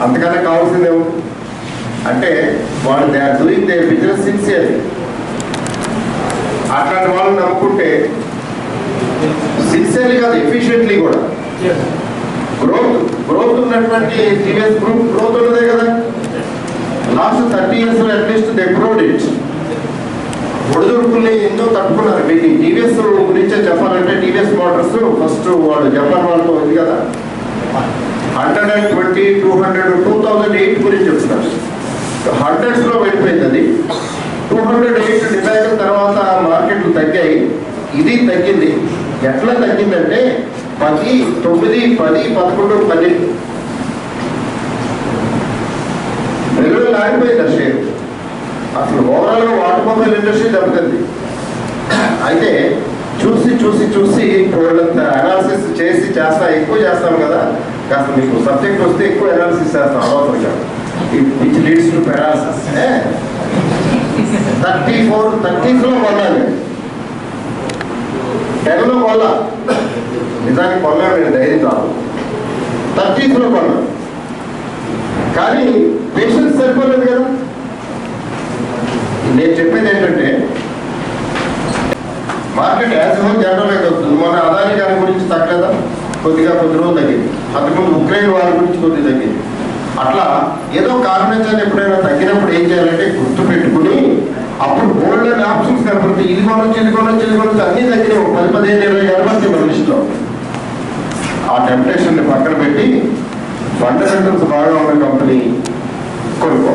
అంతకన్నా కావాల్సిందే ఉంది అంటే వాళ్ళు they are doing their business sincere అట్లాంటి వాళ్ళు నమ్ముకుంటే సిన్సియర్లీ కాదు ఎఫిషియెంట్లీ కూడా గ్రోత్ గ్రోత్ ఉన్నటువంటి టీవీఎస్ గ్రూప్ గ్రోత్ ఉన్నదే కదా last thirty years at least they growed it ఒడిదుడుకుల్ని ఎన్నో తట్టుకున్నారు మీకు టీవీఎస్ గురించే చెప్పాలంటే టీవీఎస్ మోటార్స్ ఫస్ట్ వాళ్ళు జపాన్ వాళ్ళతో ఉంది కదా hundred and twenty two hundred two thousand eight గురించి చెప్తున్నారు హండ్రెడ్స్ లో వెళ్ళిపోయింది అది టూ హండ్రెడ్ ఎయిట్ డిజైన్ తర్వాత మార్కెట్లు తగ్గాయి ఇది తగ్గింది ఎట్లా తగ్గిందంటే పది తొమ్మిది పది పదకొండు పన్నెండు రెగ్యులర్ ఆగిపోయింది ఆ షేర్ అసలు ఓవరాల్ గా ఆటోమొబైల్ ఇండస్ట్రీ దెబ్బతింది అయితే చూసి చూసి చూసి వాళ్ళంత అనాలిసిస్ చేసి చేస్తా ఎక్కువ చేస్తాం కదా కాస్త మీకు సబ్జెక్ట్ వస్తే ఎక్కువ అనాలిసిస్ చేస్తాం అనవసరంగా which leads to paralysis thirty four thirties లో కొన్నాను టెన్ లో కొన్నా నిజానికి కొన్నాను నేను ధైర్యం కాదు థర్టీస్ లో కొన్నాను కానీ పేషెన్స్ సరిపోలేదు కదా నేను చెప్పేది ఏంటంటే మార్కెట్ యాజ్ హోల్ జనరల్ వస్తుంది మన అదాని గారి గురించి తగ్గలేదా కొద్దిగా కొద్ది రోజులు తగ్గింది అంతకుముందు ఉక్రెయిన్ వారి గురించి కొద్దిగా తగ్గింది అట్లా ఏదో కారణం చేత ఎప్పుడైనా తగ్గినప్పుడు ఏం చేయాలంటే గుర్తు పెట్టుకుని అప్పుడు గోల్డ్ అండ్ ఆప్షన్స్ కనపడుతుంది ఇది కొనొచ్చు ఇది కొనొచ్చు ఇది కొనొచ్చు అన్ని తగ్గినాయి ఒక పది పదిహేను ఇరవై కనపడుతుంది మన లిస్టులో ఆ టెంప్టేషన్ ని పక్కన పెట్టి ఫండమెంటల్స్ బాగా ఉన్న కంపెనీ కొనుక్కో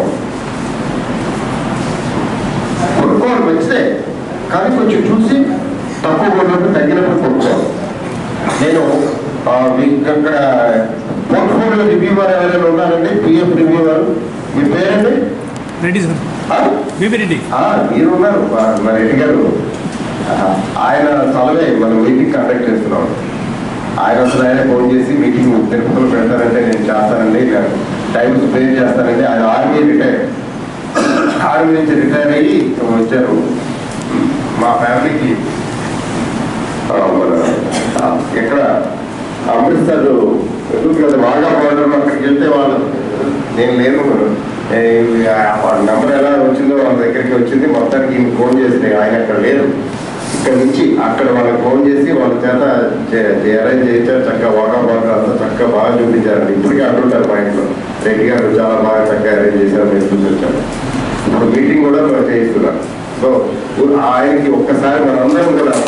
కొనుక్కోవాలి మంచిదే కానీ కొంచెం చూసి తక్కువ కొన్నప్పుడు తగ్గినప్పుడు కొనుక్కోవాలి నేను ఆ, మీకు అక్కడ పోర్ట్ఫోలియో రివ్యూవర్ ఎవరైనా ఉన్నారండి పిఎఫ్ రివ్యూవర్ మీ పేరండి రెడ్డి సార్ ఆ? బీబీ రెడ్డి ఆ, మీరు ఉన్నారు ఆ, మన రెడ్డి గారు ఆ, ఆయన తలవే మనం మీటింగ్ కండక్ట్ చేస్తున్నాం ఆయన అసలు ఆయన ఫోన్ చేసి మీటింగ్ తిరుపతిలో పెడతారంటే నేను చేస్తానండి ఇలా టైం స్పేర్ చేస్తానండి ఆయన ఆర్మీ రిటైర్ ఆర్మీ నుంచి రిటైర్ అయ్యి వచ్చారు మా ఫ్యామిలీకి ఆ, మన ఆ, ఎక్కడ అమృత్సర్ ఎందుకు కదా బాగా బార్డర్ అక్కడికి వెళ్తే వాళ్ళు నేను లేను ఏ, ఆ వాళ్ళ నెంబర్ ఎలా వచ్చిందో వాళ్ళ దగ్గరికి వచ్చింది మొత్తానికి ఈయన ఫోన్ చేస్తే ఆయన అక్కడ లేరు ఇక్కడ నుంచి అక్కడ వాళ్ళకి ఫోన్ చేసి వాళ్ళ చేత అరేంజ్ చేయించారు చక్కగా వాగా బాగా అంతా చక్కగా బాగా చూపించారు ఇప్పటికీ అంటుంటారు మా ఇంట్లో రెడ్డి గారు చాలా బాగా చక్కగా అరేంజ్ చేశారు నేను చూసి వచ్చాను ఇప్పుడు మీటింగ్ కూడా మేము చేయిస్తున్నాం సో ఆయనకి ఒక్కసారి మనందరం కూడా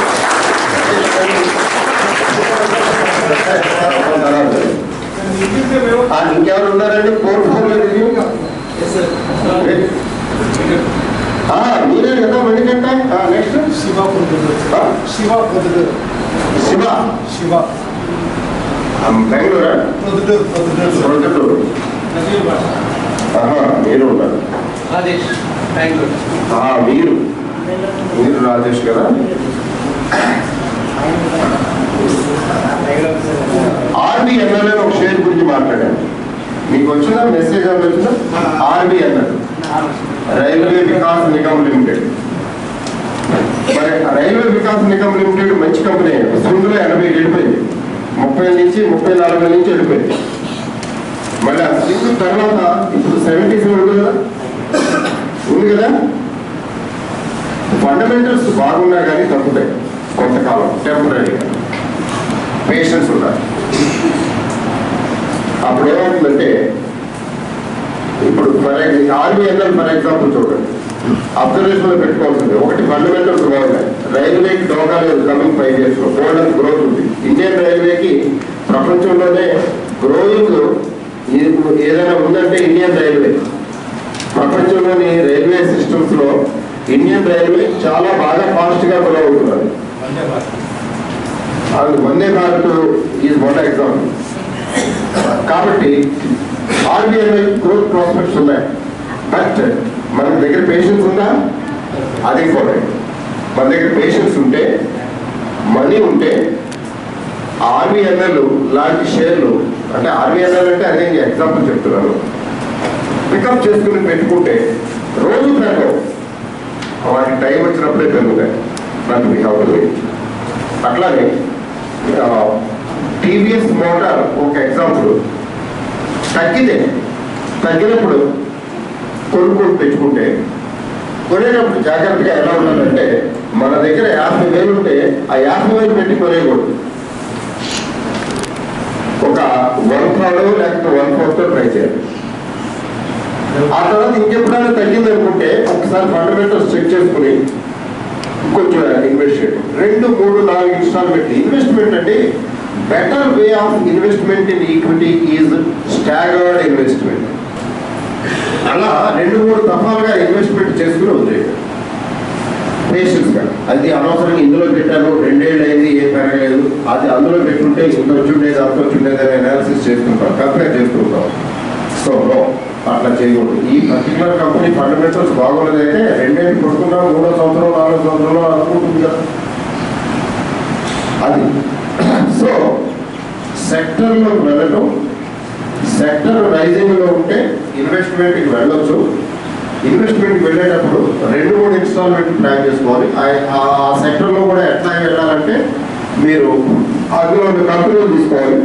ఆ, ఇంకెవరు ఉన్నారండి పోర్ట్ఫోలియో రివ్యూ ఆ, మీరే కదా మణికంట నెక్స్ట్ శివ పొద్దుడు ఆ? శివ పొద్దుడు శివ శివ ఆ, బెంగళూరా పొద్దుడు పొద్దుడు ప్రొద్దుటూరు ఆహా మీరు ఉన్నారు రాజేష్ బెంగళూరు ఆ, మీరు మీరు రాజేష్ కదా ఆర్బిఎన్ఎల్ అని ఒక షేర్ గురించి మాట్లాడాను మీకు వచ్చిందా మెసేజ్ అని వచ్చిందా RBNL railway Vikas Nigam limited మరి ఆ రైల్వే వికాస్ నిగమ్ లిమిటెడ్ మంచి కంపెనీ సుందులో ఎనభై వెళ్ళిపోయింది ముప్పై నుంచి ముప్పై నలభై నుంచి వెళ్ళిపోయింది మళ్ళీ ఆ సింధు తర్వాత ఇప్పుడు సెవెంటీస్ ఉంది కదా ఉంది కదా ఫండమెంటల్స్ బాగున్నా కానీ తగ్గుతాయి కొంతకాలం టెంపరీగా పేషెన్స్ ఉండాలి అప్పుడు ఏమవుతుందంటే ఇప్పుడు ఫర్ ఆర్బీఎన్ఎల్ ఫర్ ఎగ్జాంపుల్ చూడండి అబ్జర్వేషన్ లో పెట్టుకోవాల్సింది ఒకటి ఫండమెంటల్స్ బాగున్నాయి రైల్వేకి డోకా లేదు కమింగ్ ఫైవ్ ఇయర్స్ లో గోల్డెన్ గ్రోత్ ఉంది ఇండియన్ రైల్వేకి ప్రపంచంలోనే గ్రోయింగ్ ఏదైనా ఉందంటే ఇండియన్ రైల్వే ప్రపంచంలోని రైల్వే సిస్టమ్స్ లో ఇండియన్ రైల్వే చాలా బాగా ఫాస్ట్ గా గ్రో అవుతున్నారు అది Vande Bharat is one example కాబట్టి ఆర్బీఐ గ్రోత్ ప్రాస్పెక్ట్స్ ఉన్నాయి బట్ మన దగ్గర పేషెన్స్ ఉందా అది ఇంపార్టెంట్ మన దగ్గర పేషెన్స్ ఉంటే మనీ ఉంటే ఆర్బీఎన్ఎల్ లాంటి షేర్లు అంటే ఆర్బీఎన్ఎల్ అంటే అదే ఎగ్జాంపుల్ చెప్తున్నాను పికప్ చేసుకుని పెట్టుకుంటే రోజు పెరగవు వాటికి టైం వచ్చినప్పుడే పెరుగుతాయి నాకు మీ హౌస్ అట్లానే టీవీఎస్ మోటార్ ఒక ఎగ్జాంపుల్ తగ్గితే తగ్గినప్పుడు కొనుక్కొని పెట్టుకుంటే కొనేటప్పుడు జాగ్రత్తగా ఎలా ఉండాలంటే మన దగ్గర యాభై వేలు ఉంటే ఆ యాభై వేలు పెట్టి కొనేయకూడదు ఒక వన్ థర్డ్ లేకపోతే వన్ ఫోర్త్ ట్రై చేయాలి ఆ తర్వాత ఇంకెప్పుడైనా తగ్గింది అనుకుంటే ఒకసారి ఫండమెంటల్స్ చెక్ చేసుకుని కొంచెం ఇన్వెస్ట్ చేయడం రెండు మూడు నాలుగు ఇన్స్టాల్మెంట్ ఇన్వెస్ట్మెంట్ అంటే better way of investment in equity is staggered investment అలా రెండు మూడు దఫాలుగా ఇన్వెస్ట్మెంట్ చేసుకుని వదిలేయడం పేషెన్స్ గా అది అనవసరంగా ఇందులో పెట్టాను రెండేళ్ళు అయింది ఏం పెరగలేదు అది అందులో పెట్టుంటే ఇంత వచ్చుండేది అంత వచ్చుండేది అని అనాలిసిస్ చేసుకుంటాం కంపేర్ చేసుకుంటాం సో నో అట్లా చేయకూడదు ఈ పర్టికులర్ కంపెనీ ఫండమెంటల్స్ బాగోలేదైతే రెండేళ్ళు పడుకున్నా మూడో సంవత్సరం నాలుగో సంవత్సరంలో అనుకుంటుంది కదా అది సో సెక్టర్లోకి వెళ్ళటం సెక్టర్ రైజింగ్ లో ఉంటే ఇన్వెస్ట్మెంట్ కి వెళ్ళొచ్చు ఇన్వెస్ట్మెంట్ కి వెళ్ళేటప్పుడు రెండు మూడు ఇన్స్టాల్మెంట్ ప్లాన్ చేసుకోవాలి ఆ- ఆ సెక్టర్ లో కూడా ఎట్లా వెళ్ళాలంటే మీరు అందులో ఉన్న కంపెనీలు తీసుకోవాలి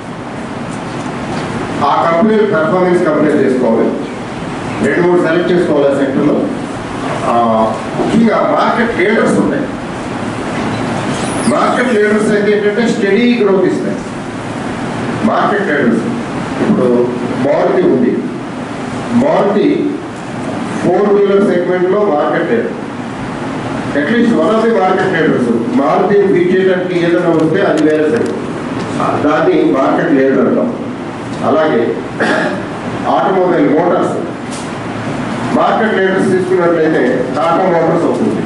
ఆ కంపెనీ పెర్ఫార్మెన్స్ కంపేర్ చేసుకోవాలి రెండు మూడు సెలెక్ట్ చేసుకోవాలి ఆ సెక్టర్లో ముఖ్యంగా మార్కెట్ లీడర్స్ ఉన్నాయి మార్కెట్ లీడర్స్ అయితే ఏంటంటే స్టడీ గ్రోత్ ఇస్తాయి మార్కెట్ లీడర్స్ ఇప్పుడు మారుతి ఉంది మారుతి ఫోర్ వీలర్ సెగ్మెంట్ లో market leader at least one of the market leaders మారుతిని బీట్ చేయడానికి ఏదైనా వస్తే అది వేరే సెగ్మెంట్ దాన్ని మార్కెట్ లీడర్ అంటాం అలాగే ఆటోమొబైల్ మోటార్స్ మార్కెట్ లీడర్స్ తీసుకున్నట్లయితే టాటా మోటార్స్ అవుతుంది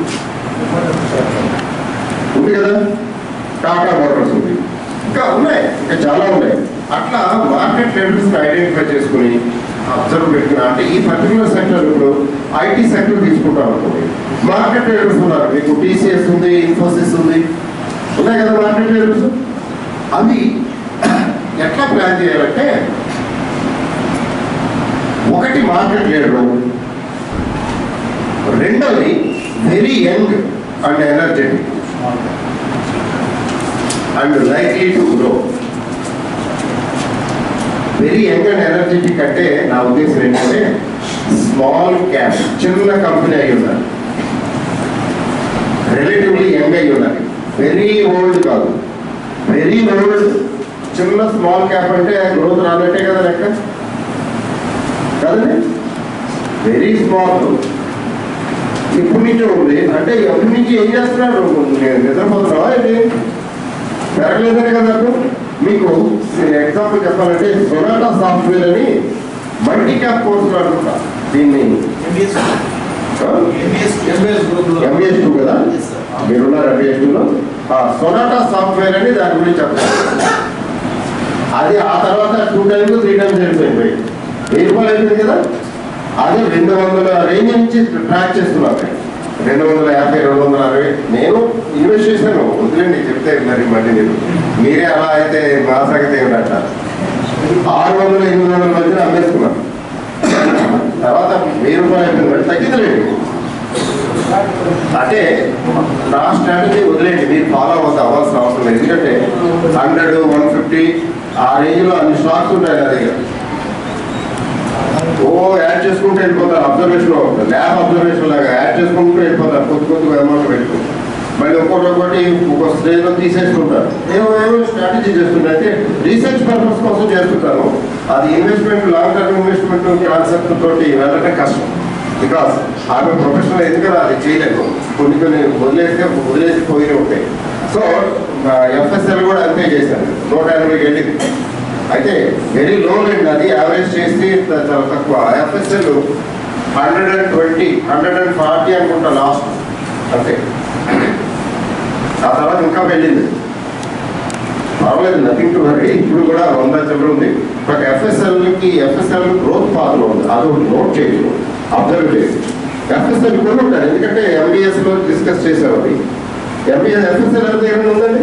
ఉంది కదా టాటా మోటార్స్ ఉంది ఇంకా ఉన్నాయి ఇంకా చాలా ఉన్నాయి అట్లా మార్కెట్ లీడర్స్ ఐడెంటిఫై చేసుకుని అబ్జర్వ్ పెట్టుకుని అంటే ఈ పర్టికులర్ సెక్టర్ ఇప్పుడు ఐటీ సెక్టర్ తీసుకుంటాం అనుకోండి మార్కెట్ లీడర్స్ ఉన్నారు మీకు టీసీఎస్ ఉంది ఇన్ఫోసిస్ ఉంది ఉన్నాయి కదా మార్కెట్ లీడర్స్ అవి ఎట్లా ప్లాన్ చేయాలంటే ఒకటి మార్కెట్ లీడర్ రెండవది very young and energetic and likely to grow very young and energetic అంటే నా ఉద్దేశం ఏంటంటే స్మాల్ క్యాప్ చిన్న కంపెనీ అయి ఉండాలి రిలేటివ్లీ యంగ్ అయి ఉండాలి వెరీ ఓల్డ్ కాదు వెరీ ఓల్డ్ చిన్న స్మాల్ క్యాప్ అంటే గ్రోత్ రానట్టే కదా లెక్క కదండి వెరీ స్మాల్ ఇప్పటి నుంచి ఉంది అంటే ఎప్పటి నుంచి ఏం చేస్తున్నారు నేను నిద్రపోతున్నావా ఏంటి పెరగలేదనే కదా అర్థం? మీకు ఎగ్జాంపుల్ చెప్పాలంటే సొనాటా సాఫ్ట్వేర్ అని మల్టీ క్యాప్ కోర్సులు అనుకుంటా దీన్ని ఎంబీఎస్ గ్రూప్ లో ఎంబీఎస్ టూ కదా మీరున్నారు ఎంబీఎస్ టూలో సొనాటా సాఫ్ట్వేర్ అని దాని గురించి చెప్తాను అది ఆ తర్వాత టూ టైమ్స్ త్రీ టైమ్స్ వెళ్ళిపోయింది వెయ్యి రూపాయలు అయిపోయింది కదా అదే రెండు వందల రేంజ్ నుంచి ట్రాక్ చేస్తున్నాను రెండు వందల యాభై రెండు వందల అరవై నేను ఇన్వెస్ట్ చేశాను వదిలేండి చెప్తే మరి మళ్ళీ మీరు మీరే అలా అయితే మా సంగతి ఏమిటంట ఆరు వందల ఎనిమిది వందల మధ్యన అమ్మేసుకున్నాను తర్వాత వెయ్యి రూపాయలు అయిపోయింది మరి తగ్గిందండి అంటే నా స్ట్రాటజీ వదిలేండి మీరు ఫాలో అవుతా అవ్వాల్సిన అవసరం లేదు ఎందుకంటే హండ్రెడ్ వన్ ఫిఫ్టీ ఆ రేంజ్ లో అన్ని స్టాక్స్ ఉంటాయి నా దగ్గర ఓ యాడ్ చేసుకుంటూ వెళ్ళిపోతారు అబ్జర్వేషన్ ల్యాబ్ అబ్జర్వేషన్ లాగా యాడ్ చేసుకుంటూ వెళ్ళిపోతారు కొద్ది కొద్దిగా అమౌంట్ పెట్టుకుని మళ్ళీ ఒక్కొక్కటి ఒకటి ఒక స్టేజ్ లో తీసేసుకుంటారు నేను ఏమో స్ట్రాటజీ చేస్తుంటే అయితే రీసెర్చ్ పర్పస్ కోసం చేస్తుంటాను అది investment long term investment concept తోటి వెళ్ళటం కష్టం బికాస్ ఆమె ప్రొఫెషనల్ ఎందుకంటే అది చేయలేదు కొన్ని కొన్ని వదిలేస్తే వదిలేసి పోయి ఉంటాయి సో ఎఫ్ఎస్ఎల్ కూడా అంతే చేశాను నూట ఎనభైకి వెళ్ళింది అయితే వెరీ లో రేట్ అది యావరేజ్ చేసి త- చాలా తక్కువ FSL hundred and twenty hundred and forty అనుకుంటా లాస్ట్ అంతే ఆ తర్వాత ఇంకా వెళ్ళింది పర్వాలేదు నథింగ్ టు వరీ ఇప్పుడు కూడా వంద చిల్లర ఉంది బట్ ఎఫ్ఎస్ఎల్ కి ఎఫ్ఎస్ఎల్ గ్రోత్ పాత్ర ఉంది అది ఒకటి నోట్ చేయొచ్చు అబ్జర్వ్ చేయొచ్చు ఎఫ్ఎస్ఎల్ కొన్ని ఉంటారు ఎందుకంటే ఎంబీఎస్ లో డిస్కస్ చేసారు అది ఎంబీఎస్ ఎఫ్ఎస్ఎల్ ఎంత ఏమైనా ఉందండి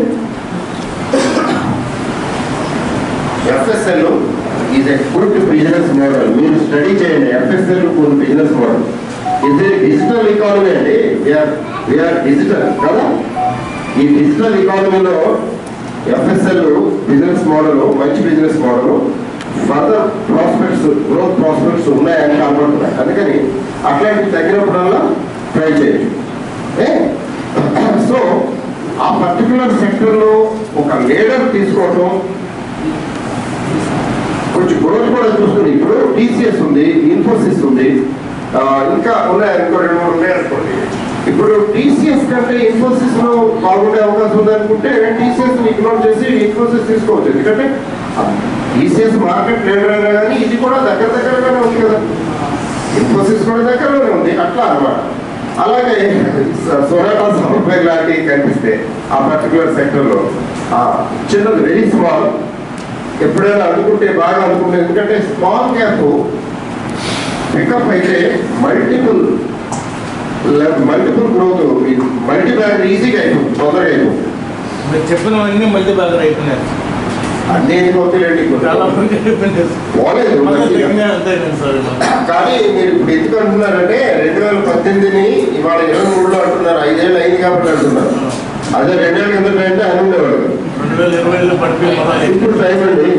FSL is a good business model మీరు స్టడీ చేయండి ఎఫ్ఎస్ఎల్ గుడ్ బిజినెస్ మోడల్ ఇది డిజిటల్ ఎకానమీ అండి వీఆర్ వీఆర్ డిజిటల్ కదా ఈ డిజిటల్ ఎకానమీలో ఎఫ్ఎస్ఎల్ బిజినెస్ మోడల్ మంచి business model further prospects growth prospects ఉన్నాయని కనబడుతున్నాయి అందుకని అట్లాంటివి తగ్గినప్పుడల్లా ట్రై చేయొచ్చు ఏ సో ఆ పర్టికులర్ సెక్టర్లో ఒక లీడర్ తీసుకోవటం కొంచెం గ్రోత్ కూడా చూస్తుంది ఇప్పుడు టీసీఎస్ ఉంది ఇన్ఫోసిస్ ఉంది ఆ, ఇంకా ఉన్నాయి అనుకో రెండు మూడు ఉన్నాయి అనుకోండి ఇప్పుడు టీసీఎస్ కంటే ఇన్ఫోసిస్ లో బాగుండే అవకాశం ఉంది అనుకుంటే టీసీఎస్ ఇగ్నోర్ చేసి ఇన్ఫోసిస్ తీసుకోవచ్చు ఎందుకంటే టీసీఎస్ మార్కెట్ లీడర్ అయినా కానీ ఇది కూడా దగ్గర దగ్గరగానే ఉంది కదా ఇన్ఫోసిస్ కూడా దగ్గరలోనే ఉంది అట్లా అన్నమాట అలాగే సొనాటా సాఫ్ట్వేర్ లాంటివి కనిపిస్తే ఆ పర్టికులర్ సెక్టర్లో చిన్నది వెరీ స్మాల్ ఎప్పుడైనా అనుకుంటే బాగా అనుకుంటే ఎందుకంటే స్మాల్ క్యాప్ పికప్ అయితే multiple multiple growth multi bag ఈజీగా అయిపోతుంది తొందరగా అయిపోతుంది మీరు చెప్పినవన్నీ మళ్ళీ బాగా అయిపోయినాయి అన్నీ వద్దులేండి చాలా మంది అయిపోయినాయి పోలేదు మళ్ళీ మంచిగా. తిరిగి అంతే సార్ కానీ మీరు ఇప్పుడు ఎందుకు అంటున్నారంటే రెండు వేల పద్దెనిమిదిని ఇవాళ ఇరవై మూడులో అంటున్నారు ఐదేళ్ళు అయింది కాబట్టి అంటున్నారు అదే రెండేళ్ళ కింద అంటే అని ఉండేవాడు రెండు వేల ఇరవైలో పడిపోయి మళ్ళీ ఇప్పుడు టైం అండి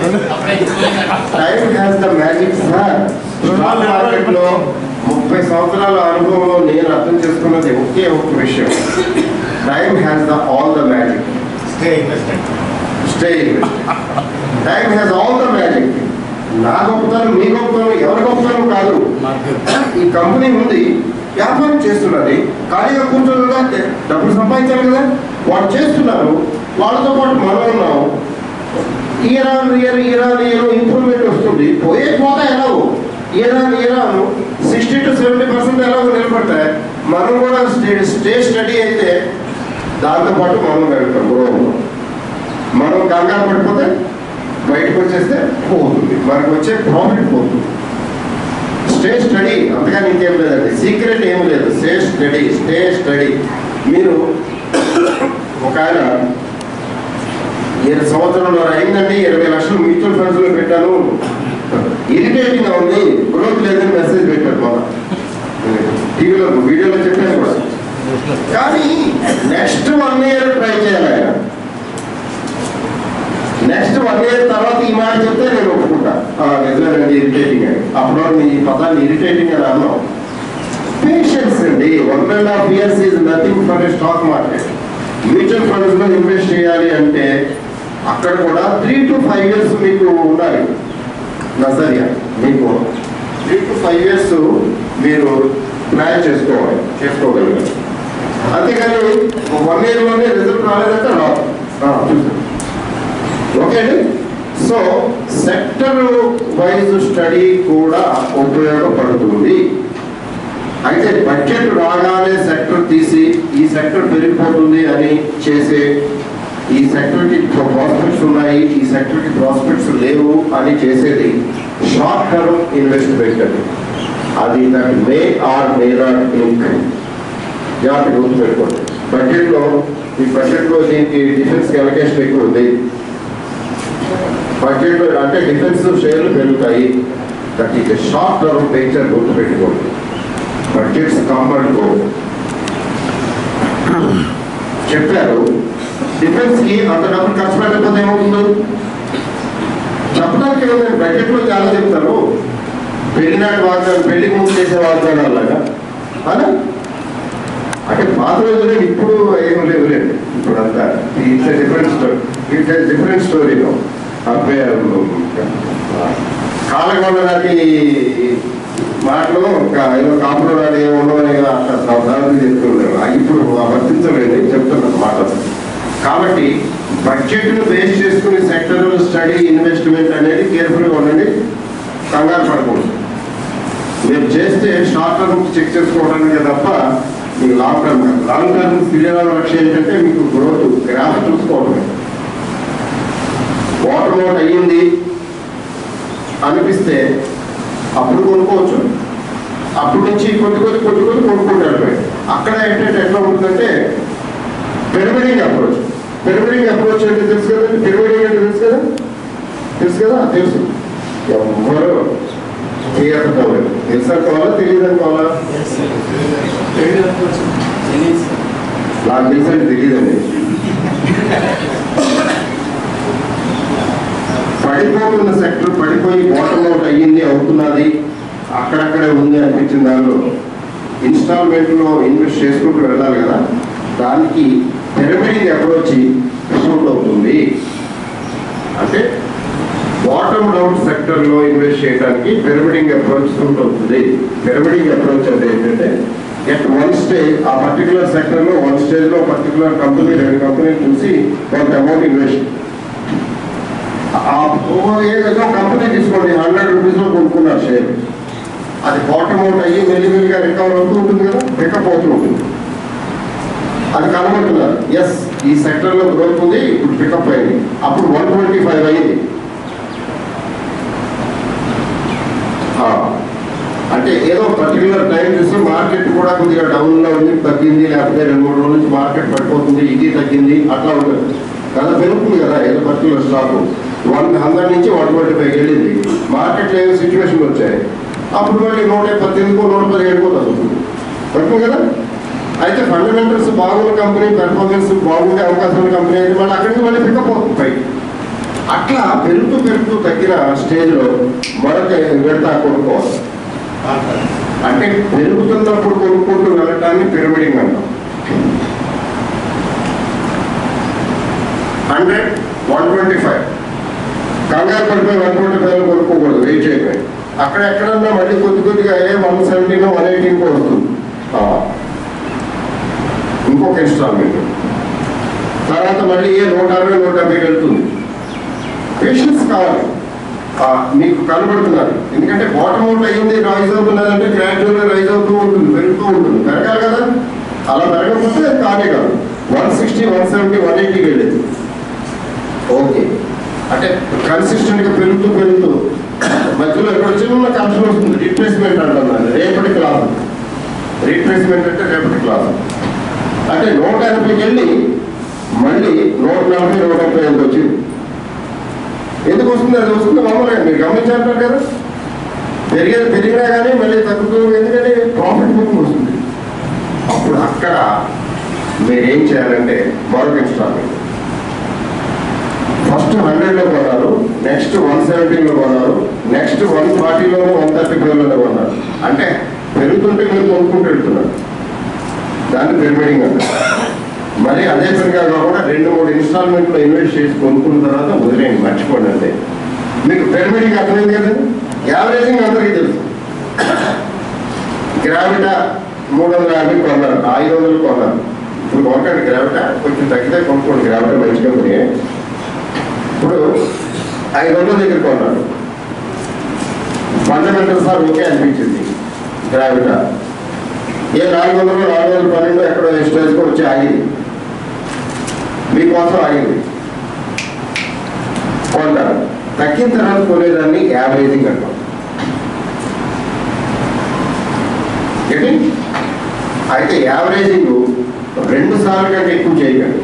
time has the magic sir stock market లో ముప్పై సంవత్సరాల అనుభవంలో నేను అర్థం చేసుకున్నది ఒకే ఒక విషయం time has the all the magic stay investment stay time has all the magic నా గొప్పతనం మీ గొప్పతనం ఎవరి గొప్పతనం కాదు ఈ కంపెనీ ఉంది వ్యాపారం చేస్తున్నది ఖాళీగా కూర్చోదు కదా డబ్బులు సంపాదించాలి కదా వాళ్ళు చేస్తున్నారు వాళ్ళతో పాటు మనం ఉన్నాం year on year year on year improvement వస్తుంది పోయే పోతా ఎలాగో year on year on sixty to seventy percent ఎలాగో నిలబడతాయి మనం కూడా స్టే స్టే స్టడీ అయితే దాంతో పాటు మనం వెళ్తాం గ్రో మనం కంగారు పడిపోతే బయటకు వచ్చేస్తే పోతుంది మనకు వచ్చే ప్రాఫిట్ పోతుంది స్టే స్టడీ అంతగా ఇంకేం లేదండి సీక్రెట్ ఏం లేదు స్టే స్టడీ స్టే స్టడీ మీరు ఒక ఆయన ఇరవై సంవత్సరంలో అయిందండి ఇరవై లక్షలు మ్యూచువల్ ఫండ్స్ లో పెట్టాను ఇరిటేటింగ్ గా ఉంది గ్రోత్ లేదని మెసేజ్ పెట్టారు మన టీవీలో వీడియోలో చెప్పాను కూడా కానీ నెక్స్ట్ వన్ ఇయర్ ట్రై చేయాలి ఆయన నెక్స్ట్ వన్ ఇయర్ తర్వాత ఈ మాట చెప్తే నేను ఒప్పుకుంటా ఆ, నిజమేనండి ఇరిటేటింగ్ అని అప్పుడు వరకు ఈ పదాన్ని ఇరిటేటింగ్ అని అన్నాం పేషెన్స్ అండి one and half years is nothing for a stock market mutual funds లో ఇన్వెస్ట్ చేయాలి అంటే అక్కడ కూడా త్రీ టు ఫైవ్ ఇయర్స్ మీకు ఉండాలి నజరియా మీకు త్రీ టు ఫైవ్ ఇయర్స్ మీరు ప్లాన్ చేసుకోవాలి చేసుకోగలగాలి అంతేకాని వన్ ఇయర్ లోనే రిజల్ట్ రాలేదంటే రాదు ఆ, చూసాను ఓకే అండి సో సెక్టర్ వైజ్ స్టడీ కూడా ఉపయోగపడుతుంది అయితే బడ్జెట్ రాగానే సెక్టర్ తీసి ఈ సెక్టర్ పెరిగిపోతుంది అని చేసే ఈ సెక్టర్కి ప్రాస్పెక్ట్స్ ఉన్నాయి ఈ సెక్టర్కి ప్రాస్పెక్ట్స్ లేవు అని చేసేది షార్ట్ టర్మ్ ఇన్వెస్ట్మెంట్ అది అది that may or may not think జాగ్రత్త గుర్తుపెట్టుకోండి బడ్జెట్లో ఈ బడ్జెట్లో దీనికి డిఫెన్స్ అలొకేషన్ ఎక్కువ ఉంది బడ్జెట్ అంటే డిఫెన్స్ షేర్లు పెరుగుతాయి that is short term nature గుర్తుపెట్టుకోండి బడ్జెట్స్ కాంపౌండ్ గో చెప్పారు డిఫెన్స్ కి అంత డబ్బులు ఖర్చు పెట్టకపోతే ఏమవుతుంది చెప్పడానికి ఏమైంది బడ్జెట్ లో చాలా చెప్తారు పెళ్లినాటి వాగ్దానం పెళ్లి ముందు చేసే వాగ్దానాలు లాగా అలా అంటే పాత రోజులే ఇప్పుడు ఏం లేవు లేదు ఇప్పుడు అంతా it's different story it's different story కాలకొండ నాటి మాటలు ఒక ఏదో కాపులు నాటి ఏమో ఉండవని అట్లా సంవత్సరాలు చెప్తున్నారు అది ఇప్పుడు వర్తించలేదు చెప్తున్నాను మాట కాబట్టి బడ్జెట్ను బేస్ చేసుకుని సెక్టర్ స్టడీ ఇన్వెస్ట్మెంట్ అనేది కేర్ఫుల్గా ఉండండి కంగారు పడకూడదు మీరు చేస్తే షార్ట్ టర్మ్ చెక్ చేసుకోవడానికి తప్ప మీకు లాంగ్ టర్మ్ కాదు. లాంగ్ టర్మ్ తెలియని లక్ష్యం ఏంటంటే మీకు గ్రోత్ గ్రాఫ్ చూసుకోవడమే వాటర్ మోట్ అయ్యింది అనిపిస్తే అప్పుడు కొనుక్కోవచ్చు అప్పటి నుంచి కొద్ది కొద్ది కొద్ది కొద్ది కొనుక్కుంటారు మీరు. అక్కడ ఏంటంటే ఎట్లా ఉంటుందంటే పిరమిడింగ్ అప్రోచ్ పిరమిడింగ్ అప్రోచ్ అంటే తెలుసు కదండి పిరమిడింగ్ అంటే తెలుసు కదా తెలుసు కదా తెలుసు ఎవరు చేయకపోలేదు తెలుసు అనుకోవాలా తెలియదు అనుకోవాలా నాకు తెలుసండి తెలియదండి పడిపోతున్న సెక్టర్ పడిపోయి బాటమ్ అవుట్ అయ్యింది అవుతున్నది అక్కడక్కడే ఉంది అనిపించిన దానిలో ఇన్స్టాల్మెంట్ లో ఇన్వెస్ట్ చేసుకుంటూ వెళ్ళాలి కదా దానికి పిరమిడింగ్ అప్రోచ్ సూట్ అవుతుంది అంటే బాటమ్ డౌన్ సెక్టర్ లో ఇన్వెస్ట్ చేయడానికి పిరమిడింగ్ అప్రోచ్ సూట్ అవుతుంది పిరమిడింగ్ అప్రోచ్ అంటే ఏంటంటే ఎట్ వన్ స్టేజ్ ఆ పర్టికులర్ సెక్టర్ లో వన్ స్టేజ్ లో పర్టికులర్ కంపెనీ రెండు కంపెనీలు చూసి కొంత అమౌంట్ ఇన్వెస్ట్ ఏదో కంపెనీ తీసుకోండి హండ్రెడ్ రూపీస్ లో కొనుక్కున్నారు షేర్ అది బాటమ్ అవుట్ అయ్యి మెల్లిమెల్లిగా రికవర్ అవుతూ ఉంటుంది కదా పికప్ అవుతూ ఉంటుంది అది కనబడుతున్నారు ఎస్ ఈ సెక్టర్ లో గ్రోత్ ఉంది ఇప్పుడు పికప్ అయింది అప్పుడు వన్ ట్వంటీ ఫైవ్ అయింది ఆ, అంటే ఏదో పర్టికులర్ టైం చూసి మార్కెట్ కూడా కొద్దిగా డౌన్ లో ఉంది తగ్గింది లేకపోతే రెండు మూడు రోజుల నుంచి మార్కెట్ పడిపోతుంది ఇది తగ్గింది అట్లా ఉంటుంది కదా పెరుగుతుంది కదా ఏదో పర్టికులర్ స్టాక్ వన్ హండ్రెడ్ నుంచి వన్ ట్వంటీ ఫైవ్ వెళ్ళింది మార్కెట్ ఏదో సిచ్యువేషన్ వచ్చాయి అప్పుడు మళ్ళీ నూట పద్దెనిమిదికో నూట పదిహేడుకో తగ్గుతుంది పడుతుంది కదా అయితే ఫండమెంటల్స్ బాగున్న కంపెనీ పెర్ఫార్మెన్స్ బాగుండే అవకాశం ఉన్న కంపెనీ అయితే మళ్ళీ అక్కడికి మళ్ళీ పికప్ అవుతుంది పైకి అట్లా పెరుగుతూ పెరుగుతూ తగ్గిన స్టేజ్లో మరొక విడత కొనుక్కోవాలి అంటే పెరుగుతున్నప్పుడు కొనుక్కుంటూ వెళ్ళటాన్ని పిరమిడింగ్ అంటాం హండ్రెడ్ వన్ ట్వంటీ ఫైవ్ కంగారు పడిపోయి వన్ ట్వంటీ ఫైవ్ కొనుక్కోకూడదు వెయిట్ చేయకపోయి అక్కడ ఎక్కడన్నా మళ్ళీ కొద్ది కొద్దిగా ఏ వన్ సెవెంటీన్ వన్ ఎయిటీన్ వస్తుంది ఆ. ఇంకొక ఇన్స్టాల్మెంట్ తర్వాత మళ్ళీ ఏ నూట అరవై నూట డెబ్బై వెళ్తుంది పేషెన్స్ కావాలి ఆ, మీకు కనబడుతున్నారు ఎందుకంటే బాటమ్ అవుట్ అయ్యింది రైజ్ అవుతున్నదంటే గ్రాడ్యువల్గా రైజ్ అవుతూ ఉంటుంది పెరుగుతూ ఉంటుంది పెరగాలి కదా అలా పెరగకపోతే అది కానే కాదు one sixty one seventy one ఎయిటీకి వెళ్ళేది ఓకే అంటే కన్సిస్టెంట్ గా పెరుగుతూ పెరుగుతూ మధ్యలో ఇక్కడ చిన్న కన్షన్ వస్తుంది రిప్లేస్మెంట్ అంటున్నాను రేపటి క్లాస్ రీప్లేస్మెంట్ అంటే రేపటి క్లాస్ అంటే నూట ఎనభైకి వెళ్ళి మళ్ళీ నూట నలభై నూట ముప్పై ఐదుకి వచ్చింది ఎందుకు వస్తుంది అది వస్తుంది మామూలుగా మీరు గమనించారంటారు కదా పెరిగేది పెరిగినా కానీ మళ్ళీ తగ్గుతుంది ఎందుకంటే ప్రాఫిట్ బుకింగ్ వస్తుంది అప్పుడు అక్కడ మీరేం చేయాలంటే మరొక ఇన్స్టాల్మెంట్ ఫస్ట్ హండ్రెడ్లో కొన్నారు నెక్స్ట్ వన్ సెవెంటీలో కొన్నారు నెక్స్ట్ వన్ ఫార్టీలోనే వన్ థర్టీ ఫైవ్లోనే కొన్నారు అంటే పెరుగుతుంటే మీరు కొనుక్కుంటూ వెళ్తున్నారు దాన్ని పిరమిడింగ్ అంటారు మరి అదే పనిగా కాకుండా రెండు మూడు ఇన్స్టాల్మెంట్లో ఇన్వెస్ట్ చేసి కొనుక్కున్న తర్వాత వదిలేయండి మర్చిపోండి అంతే మీకు పిరమిడింగ్ అర్థమైంది కదా యావరేజింగ్ అందరికీ తెలుసు గ్రావిటా మూడు వందల యాభై కొన్నారు ఐదు వందలు కొన్నారు ఇప్పుడు కొనకండి గ్రావిటా కొంచెం తగ్గితే కొనుక్కోండి గ్రావిటా మంచి కంపెనీ ఇప్పుడు ఐదు వందల దగ్గర కొన్నాడు ఫండమెంటల్ సార్ ఓకే అనిపించింది గ్రావిటా ఏ నాలుగు వందలు నాలుగు వందల పన్నెండు ఎక్కడో స్టేజ్కి వచ్చి ఆగింది మీకోసం ఆగింది కొంటారు తగ్గిన తర్వాత కొనేదాన్ని యావరేజింగ్ అంటాం ఏంటి అయితే యావరేజింగ్ రెండు సార్లు కంటే ఎక్కువ చేయకండి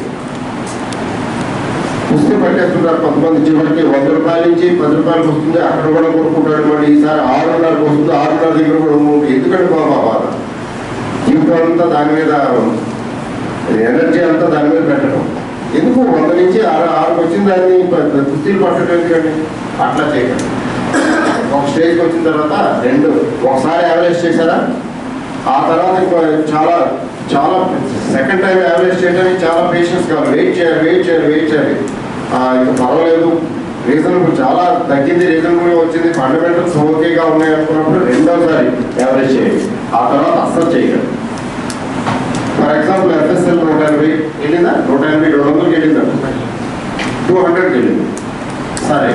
పుస్తకం పట్టేస్తున్నారు కొంతమంది చివరికి వంద రూపాయల నుంచి పది రూపాయలకు వస్తుంది అక్కడ కూడా కొనుక్కుంటాడు మళ్ళీ ఈసారి ఆరున్నరకు వస్తుంది ఆరున్నర దగ్గర కూడా ఉంది. ఎందుకంటే బాబా బాధ జీవితం అంతా దాని మీద ఎనర్జీ అంతా దాని మీద పెట్టడం ఎందుకు వంద నుంచి ఆరు ఆరుకు వచ్చిన దాన్ని ప- ప- కుస్తీలు పట్టడం ఎందుకండి అట్లా చేయకండి ఒక స్టేజ్కి వచ్చిన తర్వాత రెండు ఒకసారి యావరేజ్ చేశారా ఆ తర్వాత ఇంకో చాలా చాలా సెకండ్ టైం యావరేజ్ చేయడానికి చాలా పేషెన్స్ కావాలి వెయిట్ చేయాలి వెయిట్ చేయాలి వెయిట్ చేయాలి ఆ, ఇంకా పర్వాలేదు రీజనబుల్ చాలా తగ్గింది రీజనబుల్గా వచ్చింది ఫండమెంటల్స్ ఓకేగా ఉన్నాయి అనుకున్నప్పుడు రెండోసారి యావరేజ్ చేయండి ఆ తర్వాత అస్సలు చేయకండి ఫర్ ఎగ్జాంపుల్ ఎఫ్ఎస్ఎల్ నూట ఎనభై వెళ్ళిందా నూట ఎనభై రెండు వందలకి వెళ్ళిందా టూ హండ్రెడ్కి వెళ్ళింది సరే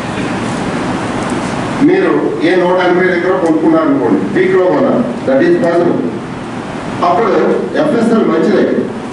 మీరు ఏ నూట ఎనభై దగ్గర కొనుక్కున్నారు అనుకోండి పీక్లో కొన్నారు దట్ ఈస్ పాసిబుల్ అప్పుడు ఎఫ్ఎస్ఎల్ మంచిదే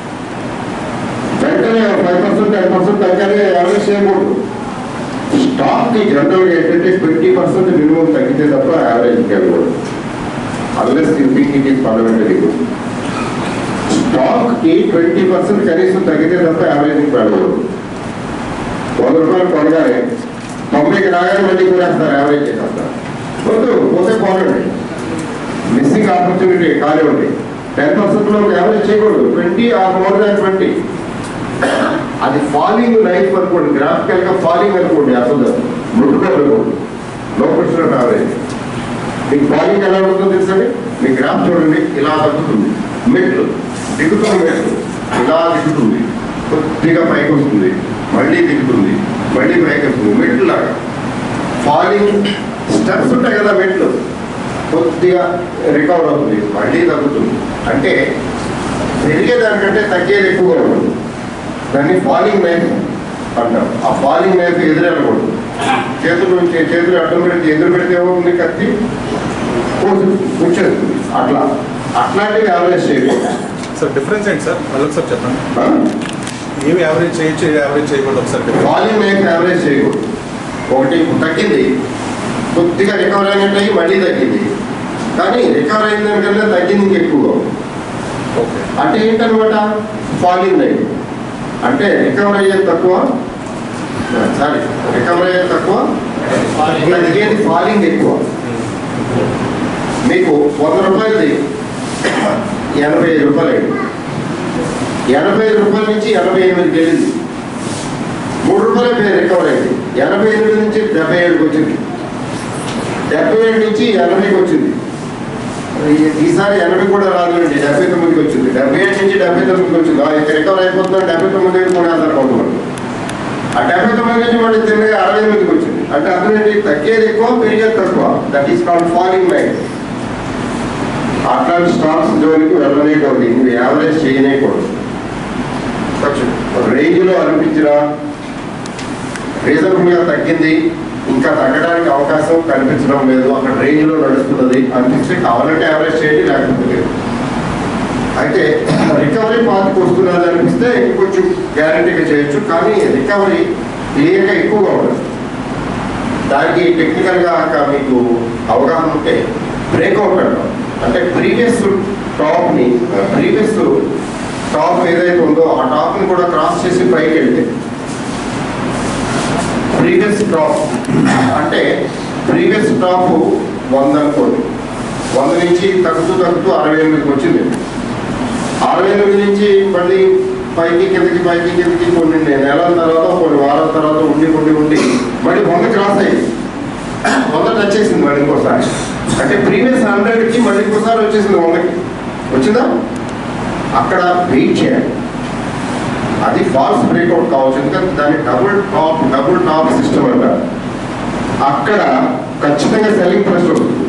వెంటనే ఫైవ్ పర్సెంట్ టెన్ పర్సెంట్ తగ్గానే యావరేజ్ చేయకూడదు స్టాక్కి జనరల్గా ఏంటంటే ట్వంటీ పర్సెంట్ మినిమం తగ్గితే తప్ప యావరేజ్కి వెళ్ళకూడదు unless you think it is fundamental stock కి ట్వంటీ పర్సెంట్ కనీసం తగ్గితే తప్ప యావరేజ్కి వెళ్ళకూడదు వంద రూపాయలు కొనగానే తొంభైకి రాగానే మళ్ళీ కొనేస్తారు యావరేజ్ చేసేస్తారు వద్దు పోతే పోనండి మిస్సింగ్ ఆపర్చునిటీ కానివ్వండి టెన్ పర్సెంట్లో యావరేజ్ చేయకూడదు twenty or more than twenty అది ఫాలింగ్ లైఫ్ అనుకోండి గ్రాఫికల్ గా ఫాలింగ్ అనుకోండి అసలు ముట్టుకోకూడదు లో పర్సెంట్ యావరేజ్ మీకు ఫాలింగ్ ఎలా ఉంటుందో తెలుసండి మీ గ్రాఫ్ చూడండి ఇలా తగ్గుతుంది మెట్లు దిగుతున్న మెట్లు ఇలా దిగుతుంది కొద్దిగా పైకి వస్తుంది మళ్ళీ దిగుతుంది మళ్ళీ పైకి వస్తుంది మెట్లు లాగా ఫాలింగ్ స్టెప్స్ ఉంటాయి కదా మెట్లు కొద్దిగా రికవర్ అవుతుంది మళ్ళీ తగ్గుతుంది అంటే పెరిగేదానికంటే తగ్గేది ఎక్కువగా ఉంటుంది దాన్ని ఫాలింగ్ నైఫ్ అంటాం ఆ ఫాలింగ్ నైఫ్ ఎదురెళ్ళకూడదు చేతులు నుంచి చేతులు అడ్డం పెడితే ఎదురు పెడితే ఏమవుతుంది కత్తి కూర్చేస్తుంది అట్లా అట్లాంటివి యావరేజ్ చేయకూడదు సార్ డిఫరెన్స్ ఏంటి సార్ మళ్ళీ ఒకసారి చెప్పండి ఆ? ఏవి యావరేజ్ చేయొచ్చు ఏవి యావరేజ్ చేయకూడదు ఒకసారి చెప్పండి. వాల్యూమ్ నైఫ్ యావరేజ్ చేయకూడదు ఒకటి ఇప్పుడు తగ్గింది కొద్దిగా రికవర్ అయినట్టు మళ్ళీ తగ్గింది కానీ రికవర్ అయిన దానికన్నా తగ్గింది ఇంకా ఎక్కువగా ఉంది. ఓకే అంటే ఏంటనమాట ఫాలింగ్ నైఫ్ అంటే రికవర్ అయ్యేది తక్కువ సారీ రికవర్ అయ్యేది తక్కువ తగ్గేది ఫాలింగ్ ఎక్కువ మీకు వంద రూపాయలది ఎనభై ఐదు రూపాయలు అయింది ఎనభై ఐదు రూపాయల నుంచి ఎనభై ఎనిమిదికి వెళ్ళింది మూడు రూపాయలు పేరు రికవర్ అయింది ఎనభై ఎనిమిది నుంచి డెబ్బై ఏడుకి వచ్చింది డెబ్బై ఏడు నుంచి ఎనభైకి వచ్చింది ఈ- ఈసారి ఎనభై కూడా రాదులేండి డెబ్బై తొమ్మిదికి వచ్చింది డెబ్బై ఏడు నుంచి డెబ్బై తొమ్మిదికి వచ్చింది ఆ, ఇక రికవర్ అయిపోతుందని డెబ్బై తొమ్మిది నుంచి మూడు వందల కొంతమంది ఆ డెబ్బై తొమ్మిది నుంచి మళ్ళీ తిన్నగా అరవై ఎనిమిదికి వచ్చింది అంటే అర్థం ఏంటి తగ్గేది ఎక్కువ పెరిగేది తక్కువ దట్ ఈస్ కాల్డ్ ఫాలింగ్ లైన్ అట్లాంటి స్టాక్స్ జోలికి వెళ్ళనేకూడదు ఇవి యావరేజ్ చేయనేకూడదు కొంచెం రేంజ్లో అనిపించిన రీజనబుల్గా తగ్గింది ఇంకా తగ్గడానికి అవకాశం కనిపించడం లేదు అక్కడ రేంజ్లో నడుస్తున్నది అనిపిస్తే కావాలంటే యావరేజ్ చేయండి లేకపోతే లేదు అయితే రికవరీ పాత్కి వస్తున్నది అనిపిస్తే ఇంకొంచెం గ్యారంటీగా చేయొచ్చు కానీ రికవరీ క్లియర్గా ఎక్కువగా ఉండదు దానికి టెక్నికల్గా మీకు అవగాహన ఉంటే బ్రేక్అవుట్ అంటాం అంటే ప్రీవియస్ టాప్ని ప్రీవియస్ టాప్ ఏదైతే ఉందో ఆ టాప్ని కూడా క్రాస్ చేసి పైకి వెళ్తే ప్రీవియస్ టాప్ అంటే ప్రీవియస్ టాప్ వంద అనుకోండి వంద నుంచి తగ్గుతూ తగ్గుతూ అరవై ఎనిమిదికి వచ్చింది అరవై ఎనిమిది నుంచి మళ్ళీ పైకి కిందకి పైకి కిందకి కొన్ని నెలల తర్వాత కొన్ని వారాల తర్వాత ఉండి ఉండి ఉండి మళ్ళీ వంద క్రాస్ అయ్యింది వంద టచ్ చేసింది మళ్ళీ ఇంకోసారి అంటే ప్రీవియస్ హండ్రెడ్కి మళ్ళీ ఇంకోసారి వచ్చేసింది వందకి వచ్చిందా అక్కడ వెయిట్ చేయాలి అది ఫాల్స్ బ్రేక్అవుట్ కావచ్చు ఎందుకంటే దాన్ని double top double top system అంటారు అక్కడ ఖచ్చితంగా సెల్లింగ్ ప్రెస్ వస్తుంది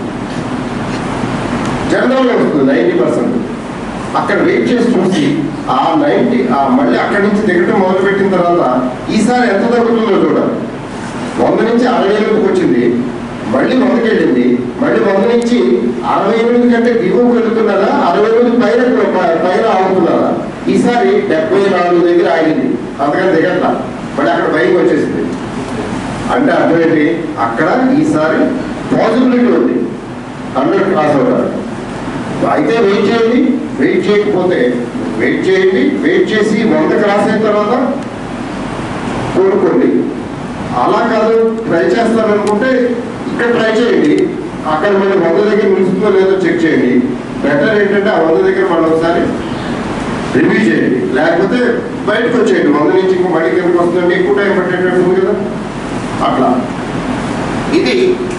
జనరల్గా వస్తుంది నైంటీ పర్సెంట్ అక్కడ వెయిట్ చేసి చూసి ఆ నైంటీ ఆ మళ్ళీ అక్కడి నుంచి దిగటం మొదలుపెట్టిన తర్వాత ఈసారి ఎంత తగ్గుతుందో చూడాలి వంద నుంచి అరవై ఎనిమిదికి వచ్చింది మళ్ళీ వందకి వెళ్ళింది మళ్ళీ వంద నుంచి అరవై ఎనిమిది కంటే దిగువకు వెళుతున్నదా అరవై ఎనిమిది పైన పైన ఆగుతున్నదా ఈసారి డెబ్బై నాలుగు దగ్గర ఆగింది అంతకని దిగట్లా మళ్ళీ అక్కడ పైకి వచ్చేసింది అంటే అర్థం ఏంటి అక్కడ ఈసారి పాజిబిలిటీ ఉంది హండ్రెడ్ క్రాస్ అవుతారు అయితే వెయిట్ చేయండి వెయిట్ చేయకపోతే వెయిట్ చేయండి వెయిట్ చేసి వంద క్రాస్ అయిన తర్వాత కోరుకోండి అలా కాదు ట్రై చేస్తారనుకుంటే ఇక్కడ ట్రై చేయండి అక్కడ మళ్ళీ వంద దగ్గర నిలుస్తుందో లేదో చెక్ చేయండి బెటర్ ఏంటంటే ఆ వంద దగ్గర మళ్ళీ ఒకసారి రివ్యూ చేయండి లేకపోతే బయటకు వచ్చేయండి వంద నుంచి ఇంకో మళ్ళీ కిందకి వస్తుందంటే ఎక్కువ టైం పట్టేటట్టు ఉంది కదా అట్లా ఇది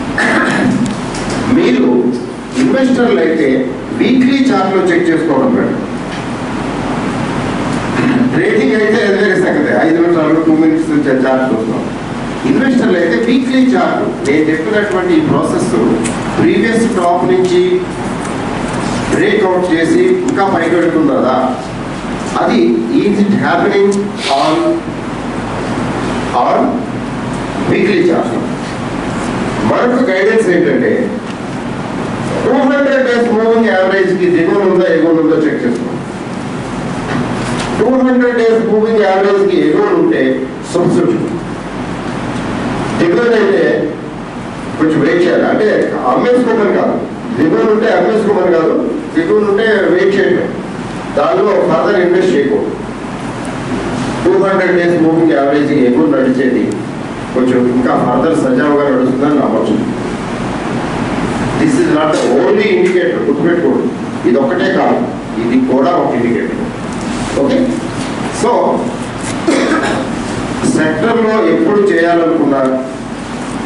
మీరు ఇన్వెస్టర్లు అయితే వీక్లీ చార్ట్లో చెక్ చేసుకోవడం బెటర్ ట్రేడింగ్ అయితే అది వేరే సంగతి ఐదు నిమిషాలు టూ మినిట్స్ చార్ట్ చూస్తాం ఇన్వెస్టర్లు అయితే వీక్లీ చార్ట్ నేను చెప్పినటువంటి ఈ ప్రాసెస్ ప్రీవియస్ టాప్ నుంచి బ్రేక్అవుట్ చేసి ఇంకా పైకి వెళ్తున్నదా అది is it happening on on weekly chart మరొక గైడెన్స్ ఏంటంటే two hundred days moving average కి దిగువన ఉందా ఎగువన ఉందో చెక్ చేసుకోండి two hundred days moving average కి ఎగువన ఉంటే సబ్స్టిట్యూట్ దిగువన అయితే కొంచెం వెయిట్ చేయాలి అంటే అమ్మేసుకోమని కాదు దిగువన ఉంటే అమ్మేసుకోమని కాదు దిగువన ఉంటే వెయిట్ చేయటం దానిలో ఫర్దర్ ఇన్వెస్ట్ చేయకూడదు two hundred days moving average ఎగువ నడిచేది కొంచెం ఇంకా ఫర్దర్ సజావుగా నడుస్తుందని నమ్మచ్చు this is not only indicator గుర్తుపెట్టుకోండి ఇది ఒక్కటే కాదు ఇది కూడా ఒక ఇండికేటర్ ఓకే సో సెక్టర్లో ఎప్పుడు చేయాలనుకున్నా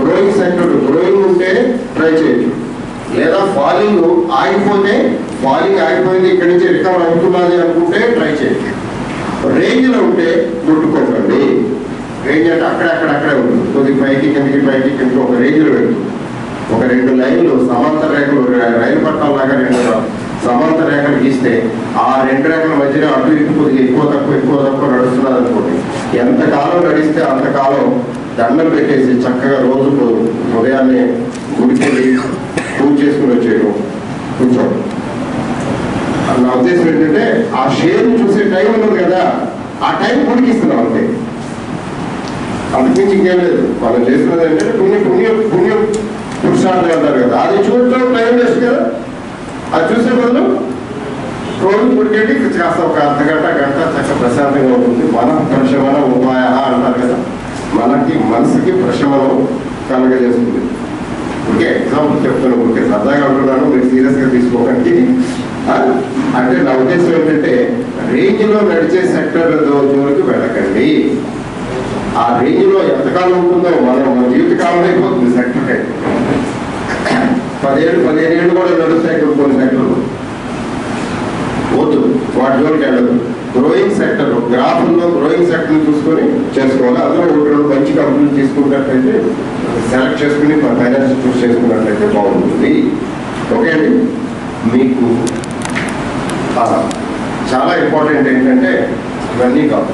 గ్రోయింగ్ సెక్టర్ గ్రోయింగ్ ఉంటే ట్రై చేయొచ్చు లేదా ఫాలింగ్ ఆగిపోతే ఫాలింగ్ ఆగిపోయింది ఇక్కడి నుంచి రికవర్ అవుతున్నది అనుకుంటే ట్రై చేయొచ్చు రేంజ్లో ఉంటే ముట్టుకోకండి రేంజ్ అంటే అక్కడక్కడ అక్కడే ఉంటుంది కొద్ది పైకి కిందకి పైకి కిందకి ఒక రేంజ్లో వెళ్తుంది ఒక రెండు లైన్లు సమాంతర రేఖలు ర- రైలు పట్టాల లాగా రెండు సమాంతర రేఖలు గీస్తే ఆ రెండు రేఖల మధ్యన అటు ఇటు కొద్దిగా ఎక్కువ తక్కువ ఎక్కువ తక్కువ నడుస్తున్నది అనుకోండి ఎంతకాలం నడిస్తే అంతకాలం దండం పెట్టేసి చక్కగా రోజుకు ఉదయాన్నే గుడికి వెళ్ళి పూజ చేసుకుని వచ్చేయడం కూర్చోండి నా ఉద్దేశం ఏంటంటే ఆ షేర్ చూసే టైం ఉన్నది కదా ఆ టైం పొడిగిస్తున్నాం అంతే అంతకుమించి ఇంకేం లేదు మనం చేస్తున్నది ఏంటంటే పుణ్య పుణ్య పుణ్యం పురుషార్థం అంటారు కదా అది చూడటం టైం వేస్ట్ కదా అది చూసే బదులు రోజు పుడికేటి కాస్త ఒక అర్ధ గంట గంట చక్క ప్రశాంతంగా ఉంటుంది మన ప్రశమన ఉపాయ అంటారు కదా మనకి మనసుకి ప్రశమనం కలగజేస్తుంది ఓకే ఎగ్జాంపుల్ చెప్తున్నాను ఓకే సరదాగా అంటున్నాను మీరు సీరియస్గా తీసుకోకండి ఆ, అంటే నా ఉద్దేశం ఏంటంటే రేంజ్ లో నడిచే సెక్టర్ జోలికి వెళ్ళకండి ఆ రేంజ్ లో ఎంతకాలం ఉంటుందో మనం మన జీవితకాలం అయిపోతుంది సెక్టర్ అయితే పదిహేడు పదిహేను ఏళ్ళు కూడా నడుస్తాయి కొన్ని కొన్ని సెక్టర్లు వద్దు వాటి జోలికి వెళ్ళదు గ్రోయింగ్ సెక్టర్ గ్రాఫ్లో గ్రోయింగ్ సెక్టర్ చూసుకొని చేసుకోవాలి అందులో ఒకటి రెండు మంచి కంపెనీలు తీసుకున్నట్లయితే సెలెక్ట్ చేసుకుని ఫైనాన్స్ చూస్ చేసుకున్నట్లయితే బాగుంటుంది ఓకే అండి మీకు ఆ, చాలా ఇంపార్టెంట్ ఏంటంటే ఇవన్నీ కాదు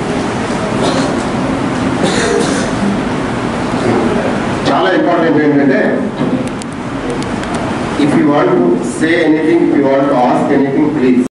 చాలా ఇంపార్టెంట్ ఏంటంటే if you want to say anything if you want to ask anything please